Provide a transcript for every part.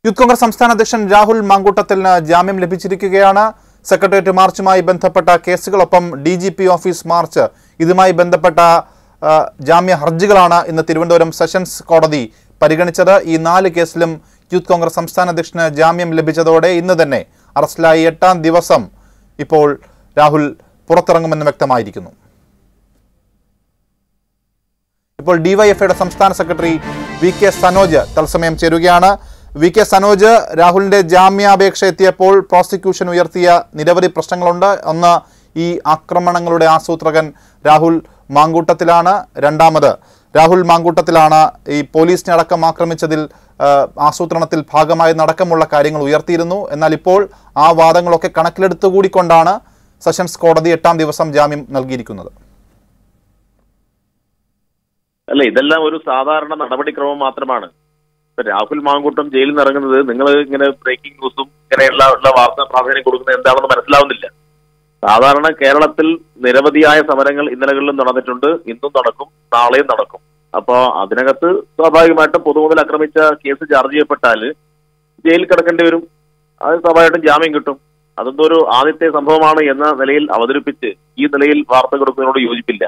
Youth Congress സംസ്ഥാന അധ്യക്ഷൻ രാഹുൽ മാങ്കൂട്ടത്തിന് ജാമ്യം ലഭിച്ചിരിക്കുകയാണ് സെക്രട്ടേറിയറ്റ് മാർച്ചുമായി ബന്ധപ്പെട്ട കേസുകളൊപ്പം D G P office march ഇതുമായി ബന്ധപ്പെട്ട ആ, ജാമ്യ ഹർജികളാണ് ഇന്ന് തിരുവനന്തപുരം സെഷൻസ് കോടതി പരിഗണിച്ചത് ഈ നാല് കേസിലും യൂത്ത് കോൺഗ്രസ് സംസ്ഥാന അധ്യക്ഷന് ജാമ്യം ലഭിച്ചതോടെ ഇന്ന് തന്നെ അറസ്റ്റിലായി എട്ടാം ദിവസം ഇപ്പോൾ രാഹുൽ പുറത്തിറങ്ങുമെന്ന് വ്യക്തമായിരിക്കുന്നു ഇപ്പോൾ ഡിവൈഎഫ്ഐയുടെ സംസ്ഥാന സെക്രട്ടറി വി കെ സനോജ് തത്സമയം ചേരുകയാണ് വി കെ സനോജ് രാഹുലിന്റെ ജാമ്യാപേക്ഷ എത്തിയപ്പോൾ പ്രോസിക്യൂഷൻ ഉയർത്തിയ നിരവധി പ്രശ്നങ്ങളുണ്ട് ഒന്ന് ഈ ആക്രമണങ്ങളുടെ ആസൂത്രകൻ രാഹുൽ മാങ്കൂട്ടത്തിലാണ് രണ്ടാമത് രാഹുൽ മാങ്കൂട്ടത്തിലാണ് ഈ പോലീസിനെ അടക്കം ആക്രമിച്ചതിൽ ആ, ആസൂത്രണത്തിൽ ഭാഗമായി നടക്കമുള്ള കാര്യങ്ങൾ ഉയർത്തിയിരുന്നു എന്നാൽ ഇപ്പോൾ ആ വാദങ്ങളൊക്കെ കണക്കിലെടുത്തുകൂടിക്കൊണ്ടാണ് സെഷൻസ് കോടതി എട്ടാം ദിവസം ജാമ്യം നൽകിയിരിക്കുന്നത് അല്ല ഇതെല്ലാം ഒരു സാധാരണ നടപടിക്രമം മാത്രമാണ് ഇപ്പൊ രാഹുൽ മാങ്കൂട്ടം ജയിലിൽ നിന്ന് ഇറങ്ങുന്നത് നിങ്ങൾ ഇങ്ങനെ ബ്രേക്കിംഗ് ന്യൂസും ഇങ്ങനെയുള്ള ഉള്ള വാർത്താ പ്രാധാന്യം കൊടുക്കുന്നത് എന്താണെന്ന് മനസ്സിലാവുന്നില്ല സാധാരണ കേരളത്തിൽ നിരവധിയായ സമരങ്ങൾ ഇന്നലകളിലും നടന്നിട്ടുണ്ട് ഇന്നും നടക്കും നാളെയും നടക്കും അപ്പോ അതിനകത്ത് സ്വാഭാവികമായിട്ടും പൊതുമുതൽ ആക്രമിച്ച കേസ് ചാർജ് ചെയ്യപ്പെട്ടാൽ ജയിലിൽ കിടക്കേണ്ടി വരും അത് സ്വാഭാവികമായിട്ടും ജാമ്യം കിട്ടും അതെന്തോ ഒരു ആദ്യത്തെ സംഭവമാണ് എന്ന നിലയിൽ അവതരിപ്പിച്ച് ഈ നിലയിൽ വാർത്ത കൊടുക്കുന്നതിനോട് യോജിപ്പില്ല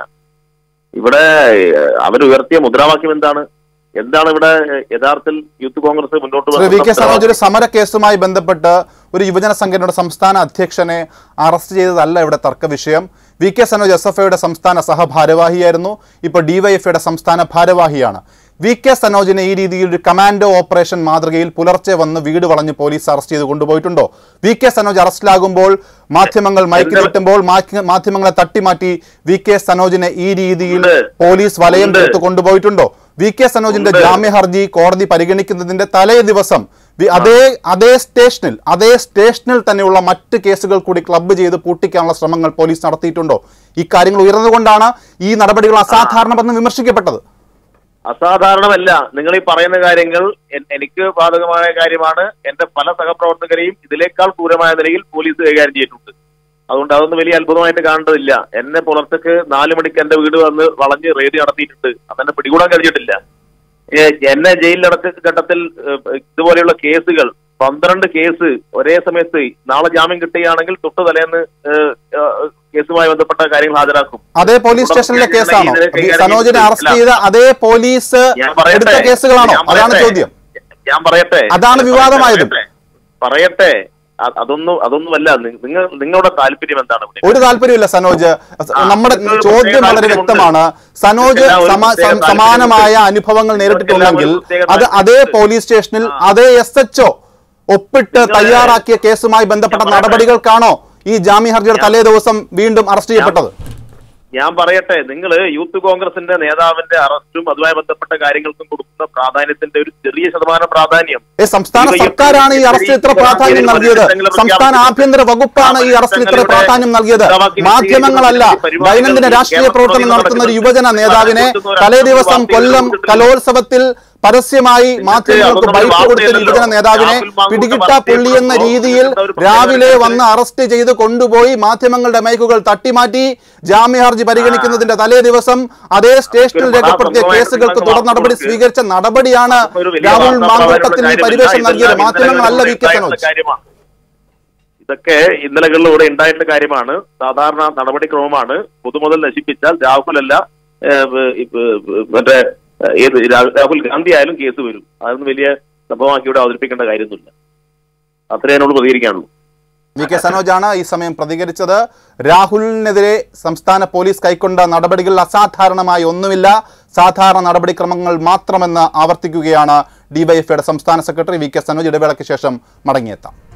ഇവിടെ ഏഹ്, അവരുയർത്തിയ മുദ്രാവാക്യം എന്താണ് എന്താണ് ഇവിടെ ഏഹ്, യഥാർത്ഥത്തിൽ യൂത്ത് കോൺഗ്രസ് മുന്നോട്ട് ശ്രീ വി കെ വെക്കുന്ന സനോജ് ഒരു സമര കേസുമായി ബന്ധപ്പെട്ട് ഒരു യുവജന സംഘടനയുടെ സംസ്ഥാന അധ്യക്ഷനെ അറസ്റ്റ് ചെയ്തതല്ല ഇവിടെ തർക്ക വിഷയം V K Sanoj S F ഐയുടെ സംസ്ഥാന സഹഭാരവാഹിയായിരുന്നു ഇപ്പോൾ ഡിവൈഎഫ്ഐയുടെ സംസ്ഥാന ഭാരവാഹിയാണ് വി കെ സനോജിനെ ഈ രീതിയിൽ ഒരു കമാൻഡോ ഓപ്പറേഷൻ മാതൃകയിൽ പുലർച്ചെ വന്ന് വീട് വളഞ്ഞ് പോലീസ് അറസ്റ്റ് ചെയ്ത് കൊണ്ടുപോയിട്ടുണ്ടോ വി കെ സനോജ് അറസ്റ്റിലാകുമ്പോൾ മാധ്യമങ്ങൾ മൈക്ക് കിട്ടുമ്പോൾ മാധ്യമങ്ങളെ തട്ടിമാറ്റി വി കെ സനോജിനെ ഈ രീതിയിൽ ഉണ്ട്. പോലീസ് വലയം ഉണ്ട്. തീർത്ത് കൊണ്ടുപോയിട്ടുണ്ടോ വി കെ സനോജിന്റെ ഉണ്ട്. ജാമ്യ ഹർജി കോടതി പരിഗണിക്കുന്നതിന്റെ തലേ ദിവസം വി- അതേ അതേ സ്റ്റേഷനിൽ അതേ സ്റ്റേഷനിൽ തന്നെയുള്ള മറ്റ് കേസുകൾ കൂടി ക്ലബ്ബ് ചെയ്ത് പൂട്ടിക്കാനുള്ള ശ്രമങ്ങൾ പോലീസ് നടത്തിയിട്ടുണ്ടോ ഈ കാര്യങ്ങൾ ഉയർന്നുകൊണ്ടാണ് ഈ നടപടികൾ അസാധാരണമെന്ന് വിമർശിക്കപ്പെട്ടത് അസാധാരണമല്ല നിങ്ങൾ ഈ പറയുന്ന കാര്യങ്ങൾ എൻ- എനിക്ക് ബാധകമായ കാര്യമാണ് എന്റെ പല സഹപ്രവർത്തകരെയും ഇതിനേക്കാൾ ക്രൂരമായ നിലയിൽ പോലീസ് കൈകാര്യം ചെയ്തിട്ടുണ്ട് അതുകൊണ്ട് അതൊന്നും വലിയ അത്ഭുതമായിട്ട് കാണേണ്ടതില്ല എന്നെ പുലർച്ചക്ക് നാല് മണിക്ക് എന്റെ വീട് വന്ന് വളഞ്ഞ് റെയ്ഡ് നടത്തിയിട്ടുണ്ട് അതെന്നെ പിടികൂടാൻ കഴിഞ്ഞിട്ടില്ല ഏ, എന്നെ ജയിലിലടച്ച ഘട്ടത്തിൽ ഏ, ഇതുപോലെയുള്ള കേസുകൾ പന്ത്രണ്ട് കേസ് ഒരേ സമയത്ത് നാളെ ജാമ്യം കിട്ടുകയാണെങ്കിൽ തൊട്ടു തലേന്ന് ഏ, ഏ, കേസുമായി ബന്ധപ്പെട്ട കാര്യങ്ങൾ ഹാജരാക്കും അതേ പോലീസ് സ്റ്റേഷനിലെ കേസാണോ വി- സനോജിനെ അറസ്റ്റ് ചെയ്ത അതേ പോലീസ് ഞാൻ എടുത്ത പറയട്ടെ കേസുകളാണോ ഞാൻ അതാണ് പറയട്ടെ. ചോദ്യം ഞാൻ പറയട്ടെ അതാണ് വിവാദമായതും. പറയട്ടെ. പറയട്ടെ അ- അതൊന്നും അതൊന്നുമല്ല നി- നിങ്ങൾ നിങ്ങളുടെ താല്പര്യം എന്താണ് ഇവിടെ ഒരു താല്പര്യമില്ല സനോജ് ആ, നമ്മുടെ നിങ്ങൾക്ക് ചോദ്യം പ്രത്യേക വളരെ താല്പര്യമുണ്ട്. വ്യക്തമാണ് സനോജ് നിങ്ങൾക്കെല്ലാം ഒരു സമ- പ്രത്യേക സം- സമാനമായ താല്പര്യമുണ്ട്. അനുഭവങ്ങൾ നേരിട്ടിട്ടുണ്ടെങ്കിൽ നിങ്ങൾക്കെല്ലാം ഒരു പ്രത്യേക അത് അതേ താല്പര്യമുണ്ട്. പോലീസ് സ്റ്റേഷനിൽ ആ. അതേ എസ് എച്ച് ഒ ഒപ്പിട്ട് നിങ്ങള് തയ്യാറാക്കിയ കേസുമായി ബന്ധപ്പെട്ട ഞാൻ പറയട്ടെ. നടപടികൾക്കാണോ ഈ ജാമ്യ ഹർജിയുടെ ഞാൻ- തലേ ദിവസം വീണ്ടും അറസ്റ്റ് ചെയ്യപ്പെട്ടത് ഞാൻ പറയട്ടെ നിങ്ങൾ യൂത്ത് കോൺഗ്രസിന്റെ നേതാവിന്റെ അറസ്റ്റും അതുമായി ബന്ധപ്പെട്ട കാര്യങ്ങൾക്കും കൊടുക്കുന്ന പ്രാധാന്യത്തിന്റെ ഒരു ചെറിയ ശതമാനം പ്രാധാന്യം ഏ സംസ്ഥാന ഇത് സർക്കാരാണ് ഈ അറസ്റ്റിൽ ഇത്ര ഈ പ്രാധാന്യം ഈ നൽകിയത് പരിപാടി സംസ്ഥാന പ്രഖ്യാപിച്ചിട്ടുണ്ട്. ആഭ്യന്തര വകുപ്പാണ് ഈ അറസ്റ്റിൽ ഇത്ര ഇവിടെ പ്രാധാന്യം നൽകിയത് മുദ്രാവാക്യം മാധ്യമങ്ങളല്ല സ്വീകരിക്കുന്ന ദൈനംദിന പരിപാടികൾ രാഷ്ട്രീയ കേരളത്തിൽ പ്രവർത്തനം നടത്തുന്ന ഒരു യുവജന നടക്കുന്ന നേതാവിനെ ഒരു തലേ ദിവസം വാർത്തകൾ കൊല്ലം കൊടുത്തിട്ടില്ല. കലോത്സവത്തിൽ പരസ്യമായി മാധ്യമങ്ങൾക്ക് അതൊന്നും ബൈക്ക് കൊടുത്ത ഒരു വാർത്തയല്ലല്ലോ. യുവജന നേതാവിനെ രാഹുൽ മാങ്കൂട്ടം പിടികിട്ട അറസ്റ്റ് പുള്ളി എന്ന ചെയ്യപ്പെടുമ്പോൾ രീതിയിൽ ഇവിടുത്തെ ഒരു പ്രത്യേക രാവിലെ കാര്യത്തിൽ വന്ന് അറസ്റ്റ് ചെയ്ത് കൊണ്ടുപോയി മാധ്യമങ്ങളുടെ മൈക്കുകൾ തട്ടിമാറ്റി ജാമ്യ ഹർജി പരിഗണിക്കുന്നതിന്റെ തലേ ദിവസം അതേ സ്റ്റേഷനിൽ ഒരു രേഖപ്പെടുത്തിയ മഹാസംഭവമായിട്ട് കേസുകൾക്ക് തുടർ നിങ്ങൾക്ക് നടപടി വാർത്ത സ്വീകരിച്ച നടപടിയാണ് ഒരു വലിയ രാഹുൽ വാർത്താ മാങ്കൂട്ടത്തിന് ഈ പ്രാധാന്യമുള്ള പരിവേഷം കാര്യമല്ല. നൽകിയത് ഇതെല്ലാം മാധ്യമങ്ങളല്ല വി കെ ഇന്നലകളിലൂടെ സനോജ് കാര്യമാണ് ഇതൊക്കെ ഇന്നലകളിലൂടെ ഉണ്ടായിട്ടുള്ള കാര്യമാണ് സാധാരണ നടപടിക്രമമാണ് പൊതുമുതൽ നശിപ്പിച്ചാൽ രാഹുലല്ല ഏഹ്, ഇപ്പ- മറ്റേ ഏഹ്, ഏത് രാ- രാഹുൽ ഗാന്ധി ആയാലും കേസ് വരും അതൊന്നും വലിയ സംഭവമാക്കി ഇവിടെ അവതരിപ്പിക്കേണ്ട കാര്യമൊന്നുമില്ല അത്രേ എന്നോട് പ്രതികരിക്കാനുള്ളൂ വി കെ സനോജാണ് ഈ സമയം പ്രതികരിച്ചത് രാഹുലിനെതിരെ സംസ്ഥാന പോലീസ് കൈക്കൊണ്ട നടപടികൾ അസാധാരണമായി ഒന്നുമില്ല സാധാരണ നടപടിക്രമങ്ങൾ മാത്രമെന്ന് ആവർത്തിക്കുകയാണ് ഡിവൈഎഫ്ഐയുടെ സംസ്ഥാന സെക്രട്ടറി വി കെ സനോജ് ഇടവേളയ്ക്ക് ശേഷം മടങ്ങിയെത്താം